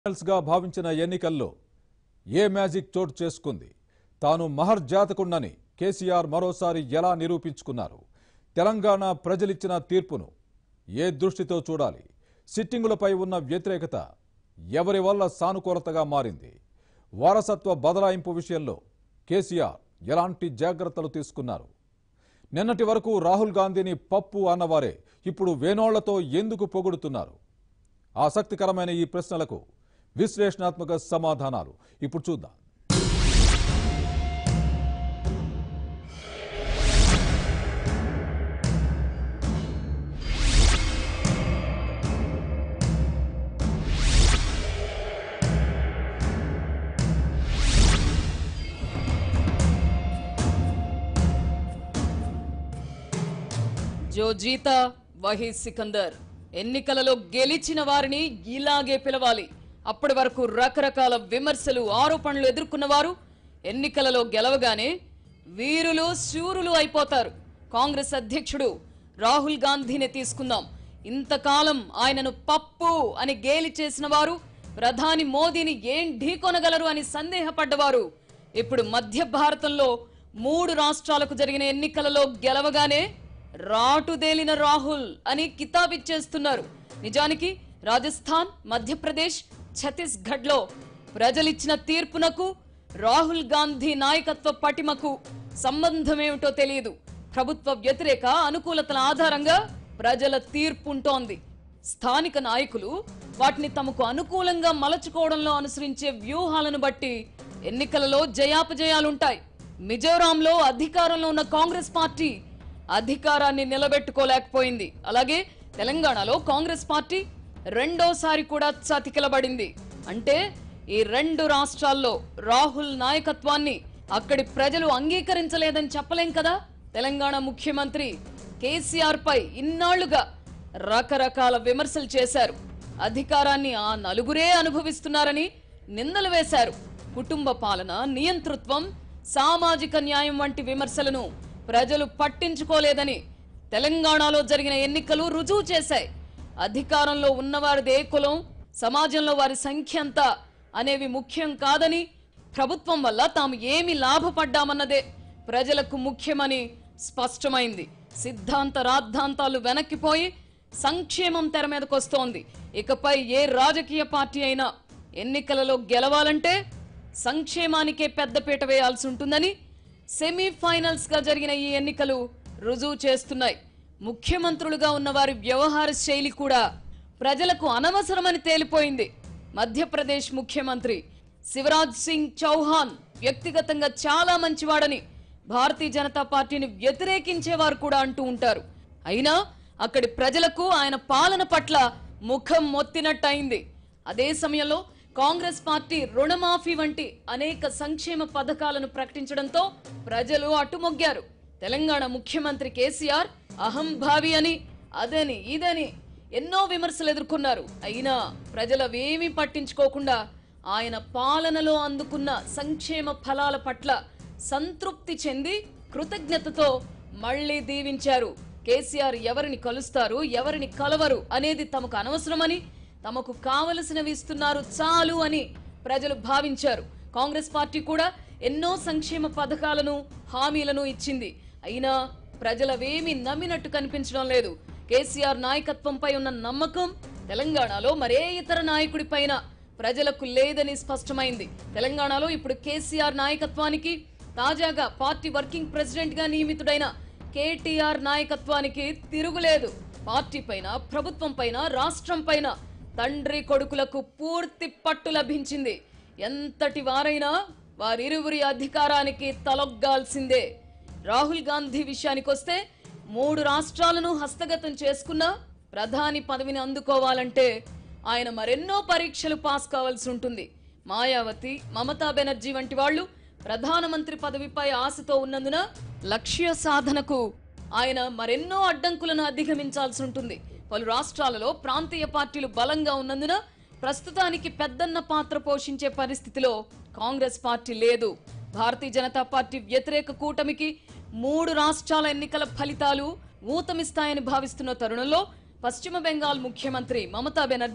finals గా భావించిన ఎన్నికల్లో ఏ మ్యాజిక్ చోటు చేసుకుంది తాను మహర్జాతకుండని కేసీఆర్ మరోసారి ఎలా నిరూపించుకున్నారు తెలంగాణ ప్రజలిచ్చిన తీర్పును ఏ దృష్టితో చూడాలి సిట్టింగులపై ఉన్న వ్యతిరేకత ఎవరి వల్ల సానుకూలతగా మారింది వారసత్వ బదలాయింపు విషయంలో కేసీఆర్ ఎలాంటి జాగ్రత్తలు తీసుకున్నారు నిన్నటి వరకు రాహుల్ గాంధీని పప్పు అన్నవారే ఇప్పుడు వేనోళ్లతో ఎందుకు పొగుడుతున్నారు ఆసక్తికరమైన ఈ ప్రశ్నలకు విశ్లేషణాత్మక సమాధానాలు ఇప్పుడు చూద్దాం జో జీతా వహీ సికందర్ ఎన్నికలలో గెలిచిన వారిని ఇలాగే పిలవాలి అప్పటి వరకు రకరకాల విమర్శలు ఆరోపణలు ఎదుర్కొన్న వారు ఎన్నికలలో గెలవగానే వీరులు శూరులు అయిపోతారు కాంగ్రెస్ అధ్యక్షుడు రాహుల్ గాంధీని తీసుకుందాం ఇంతకాలం ఆయనను పప్పు అని గేలి చేసిన వారు ప్రధాని మోదీని ఏం ఢీకొనగలరు అని సందేహపడ్డవారు ఇప్పుడు మధ్య భారతంలో మూడు రాష్ట్రాలకు జరిగిన ఎన్నికలలో గెలవగానే రాటుదేలిన రాహుల్ అని కితాబిచ్చేస్తున్నారు నిజానికి రాజస్థాన్ మధ్యప్రదేశ్ ఛత్తీస్గఢ్ లో ప్రజలిచ్చిన తీర్పునకు రాహుల్ గాంధీ నాయకత్వ పటిమకు సంబంధమేమిటో తెలియదు ప్రభుత్వ వ్యతిరేక అనుకూలతల ఆధారంగా ప్రజల తీర్పు ఉంటోంది స్థానిక నాయకులు వాటిని తమకు అనుకూలంగా మలచుకోవడంలో అనుసరించే వ్యూహాలను బట్టి ఎన్నికలలో జయాపజయాలుంటాయి మిజోరాంలో అధికారంలో ఉన్న కాంగ్రెస్ పార్టీ అధికారాన్ని నిలబెట్టుకోలేకపోయింది అలాగే తెలంగాణలో కాంగ్రెస్ పార్టీ రెండోసారి కూడా చతికిలబడింది అంటే ఈ రెండు రాష్ట్రాల్లో రాహుల్ నాయకత్వాన్ని అక్కడి ప్రజలు అంగీకరించలేదని చెప్పలేం కదా తెలంగాణ ముఖ్యమంత్రి కేసీఆర్ పై ఇన్నాళ్లుగా రకరకాల విమర్శలు చేశారు అధికారాన్ని ఆ నలుగురే అనుభవిస్తున్నారని నిందలు వేశారు కుటుంబ పాలన నియంతృత్వం సామాజిక న్యాయం వంటి విమర్శలను ప్రజలు పట్టించుకోలేదని తెలంగాణలో జరిగిన ఎన్నికలు రుజువు చేశాయి అధికారంలో ఉన్నవారిదే కులం సమాజంలో వారి సంఖ్య ఎంత అనేవి ముఖ్యం కాదని ప్రభుత్వం వల్ల తాము ఏమి లాభపడ్డామన్నదే ప్రజలకు ముఖ్యమని స్పష్టమైంది సిద్ధాంత రాద్ధాంతాలు వెనక్కిపోయి సంక్షేమం తెర మీదకొస్తోంది ఇకపై ఏ రాజకీయ పార్టీ అయినా ఎన్నికలలో గెలవాలంటే సంక్షేమానికే పెద్దపీట వేయాల్సి ఉంటుందని సెమీఫైనల్స్ గా జరిగిన ఈ ఎన్నికలు రుజువు చేస్తున్నాయి ముఖ్యమంత్రులుగా ఉన్న వారి వ్యవహార శైలి కూడా ప్రజలకు అనవసరమని తేలిపోయింది మధ్యప్రదేశ్ ముఖ్యమంత్రి శివరాజ్ సింగ్ చౌహాన్ వ్యక్తిగతంగా చాలా మంచివాడని భారతీయ జనతా పార్టీని వ్యతిరేకించేవారు కూడా అంటూ ఉంటారు అయినా అక్కడి ప్రజలకు ఆయన పాలన పట్ల ముఖం మొత్తినట్టయింది అదే సమయంలో కాంగ్రెస్ పార్టీ రుణమాఫీ వంటి అనేక సంక్షేమ పథకాలను ప్రకటించడంతో ప్రజలు అట్టుమొగ్గారు తెలంగాణ ముఖ్యమంత్రి కేసీఆర్ అహంభావి అని అదని ఇదని ఎన్నో విమర్శలు ఎదుర్కొన్నారు అయినా ప్రజలవేమీ పట్టించుకోకుండా ఆయన పాలనలో అందుకున్న సంక్షేమ ఫలాల పట్ల సంతృప్తి చెంది కృతజ్ఞతతో మళ్లీ దీవించారు కేసీఆర్ ఎవరిని కలుస్తారు ఎవరిని కలవరు అనేది తమకు అనవసరమని తమకు కావలసినవి ఇస్తున్నారు చాలు అని ప్రజలు భావించారు కాంగ్రెస్ పార్టీ కూడా ఎన్నో సంక్షేమ పథకాలను హామీలను ఇచ్చింది అయినా ప్రజలవేమీ నమ్మినట్టు కనిపించడం లేదు కేసీఆర్ నాయకత్వంపై ఉన్న నమ్మకం తెలంగాణలో మరే ఇతర నాయకుడిపైన ప్రజలకు లేదని స్పష్టమైంది తెలంగాణలో ఇప్పుడు కేసీఆర్ నాయకత్వానికి తాజాగా పార్టీ వర్కింగ్ ప్రెసిడెంట్ గా నియమితుడైన కేటీఆర్ నాయకత్వానికి తిరుగులేదు పార్టీ పైన ప్రభుత్వం పైన రాష్ట్రం పైన తండ్రి కొడుకులకు పూర్తి పట్టు లభించింది ఎంతటి వారైనా వారిరువురి అధికారానికి తలొగ్గాల్సిందే రాహుల్ గాంధీ విషయానికొస్తే మూడు రాష్ట్రాలను హస్తగతం చేసుకున్న ప్రధాని పదవిని అందుకోవాలంటే ఆయన మరెన్నో పరీక్షలు పాస్ కావాల్సి ఉంటుంది మాయావతి మమతా బెనర్జీ వంటి వాళ్ళు ప్రధానమంత్రి పదవిపై ఆశతో ఉన్నందున లక్ష్య సాధనకు ఆయన మరెన్నో అడ్డంకులను అధిగమించాల్సి ఉంటుంది పలు రాష్ట్రాలలో ప్రాంతీయ పార్టీలు బలంగా ఉన్నందున ప్రస్తుతానికి పెద్దన్న పాత్ర పోషించే పరిస్థితిలో కాంగ్రెస్ పార్టీ లేదు భారతీయ జనతా పార్టీ వ్యతిరేక కూటమికి మూడు రాష్ట్రాల ఎన్నికల ఫలితాలు ఊతమిస్తాయని భావిస్తున్న తరుణంలో పశ్చిమ బెంగాల్ ముఖ్యమంత్రి మమతా బెనర్జీ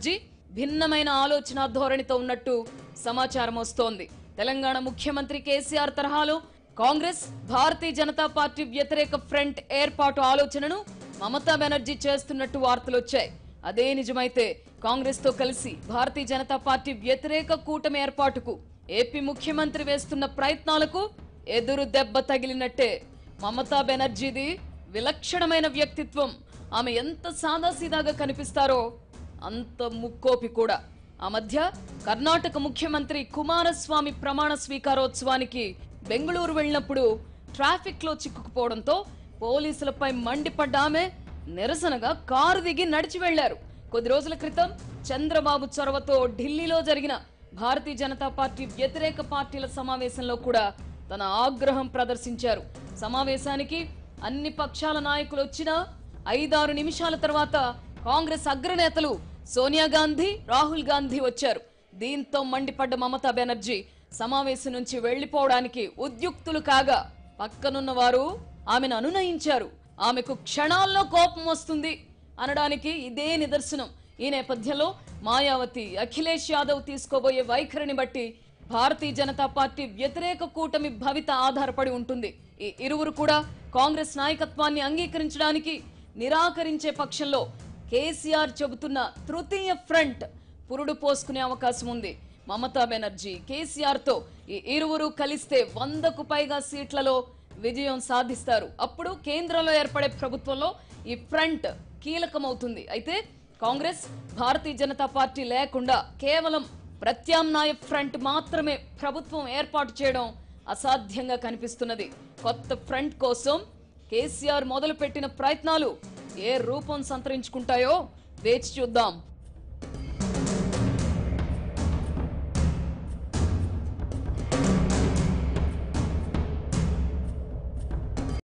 భిన్నమైన ఆలోచన ధోరణితో ఉన్నట్టు సమాచారం వస్తోంది తెలంగాణ ముఖ్యమంత్రి కేసీఆర్ తరహాలో కాంగ్రెస్ భారతీయ జనతా పార్టీ వ్యతిరేక ఫ్రంట్ ఏర్పాటు ఆలోచనను మమతా బెనర్జీ చేస్తున్నట్టు వార్తలు వచ్చాయి అదే నిజమైతే కాంగ్రెస్ తో కలిసి భారతీయ జనతా పార్టీ వ్యతిరేక కూటమి ఏర్పాటుకు ఏపీ ముఖ్యమంత్రి వేస్తున్న ప్రయత్నాలకు ఎదురు దెబ్బ తగిలినట్టే మమతా బెనర్జీది విలక్షణమైన వ్యక్తిత్వం ఆమె ఎంత సాదాసీదాగా కనిపిస్తారో అంత ముక్కోపి కూడా ఆ మధ్య కర్ణాటక ముఖ్యమంత్రి కుమారస్వామి ప్రమాణ స్వీకారోత్సవానికి బెంగళూరు వెళ్ళినప్పుడు ట్రాఫిక్ లో చిక్కుకుపోవడంతో పోలీసులపై మండిపడ్డ ఆమె నిరసనగా కారు దిగి నడిచి వెళ్లారు కొద్ది రోజుల క్రితం చంద్రబాబు చొరవతో ఢిల్లీలో జరిగిన భారతీయ జనతా పార్టీ వ్యతిరేక పార్టీల సమావేశంలో కూడా తన ఆగ్రహం ప్రదర్శించారు సమావేశానికి అన్ని పక్షాల నాయకులు వచ్చినా ఐదారు నిమిషాల తర్వాత కాంగ్రెస్ అగ్రనేతలు సోనియా గాంధీ రాహుల్ గాంధీ వచ్చారు దీంతో మండిపడ్డ మమతా బెనర్జీ సమావేశం నుంచి వెళ్లిపోవడానికి ఉద్యుక్తులు కాగా పక్కనున్న వారు ఆమెను అనునయించారు ఆమెకు క్షణాల్లో కోపం వస్తుంది అనడానికి ఇదే నిదర్శనం ఈ నేపథ్యంలో మాయావతి అఖిలేష్ యాదవ్ తీసుకోబోయే వైఖరిని బట్టి భారతీయ జనతా పార్టీ వ్యతిరేక కూటమి భవిత ఆధారపడి ఉంటుంది ఈ ఇరువురు కూడా కాంగ్రెస్ నాయకత్వాన్ని అంగీకరించడానికి నిరాకరించే పక్షంలో కేసీఆర్ చెబుతున్న తృతీయ ఫ్రంట్ పురుడు పోసుకునే అవకాశం ఉంది మమతా బెనర్జీ కేసీఆర్ తో ఈ ఇరువురు కలిస్తే వందకు పైగా సీట్లలో విజయం సాధిస్తారు అప్పుడు కేంద్రంలో ఏర్పడే ప్రభుత్వంలో ఈ ఫ్రంట్ కీలకమవుతుంది అయితే కాంగ్రెస్ భారతీయ జనతా పార్టీ లేకుండా కేవలం ప్రత్యామ్నాయ ఫ్రంట్ మాత్రమే ప్రభుత్వం ఏర్పాటు చేయడం అసాధ్యంగా కనిపిస్తున్నది కొత్త ఫ్రంట్ కోసం కేసీఆర్ మొదలుపెట్టిన ప్రయత్నాలు ఏ రూపం సంతరించుకుంటాయో వేచి చూద్దాం